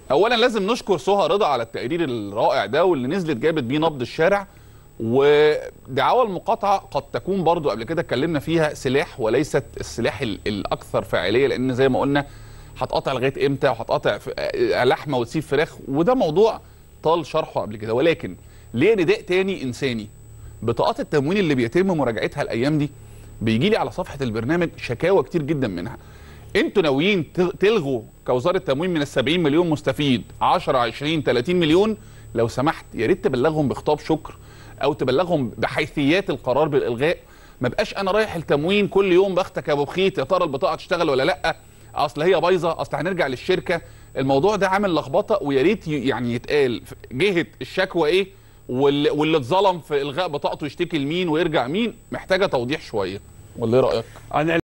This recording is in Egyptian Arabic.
اولا لازم نشكر سهى رضا على التقرير الرائع ده واللي نزلت جابت بيه نبض الشارع ودعاوى المقاطعه قد تكون برضو قبل كده اتكلمنا فيها سلاح وليست السلاح ال- الاكثر فاعليه لان زي ما قلنا هتقطع لغايه امتى وهتقطع ف- آه، لحمه وتسيب فراخ وده موضوع طال شرحه قبل كده ولكن ليه نداء تاني انساني بطاقات التموين اللي بيتم مراجعتها الايام دي بيجي لي على صفحه البرنامج شكاوى كتير جدا منها انتوا ناويين تل- تلغوا كوزاره تموين من ال 70 مليون مستفيد 10 20 30 مليون لو سمحت يا ريت تبلغهم بخطاب شكر او تبلغهم بحيثيات القرار بالالغاء ما بقاش انا رايح التموين كل يوم بختك يا ابو بخيت يا ترى البطاقه تشتغل ولا لا اصل هي بايظه اصل هنرجع للشركه الموضوع ده عامل لخبطه ويا ريت ي- يعني يتقال في جهه الشكوى ايه واللي, واللي اتظلم في الغاء بطاقته يشتكي لمين ويرجع مين محتاجه توضيح شويه ولا ايه رايك انا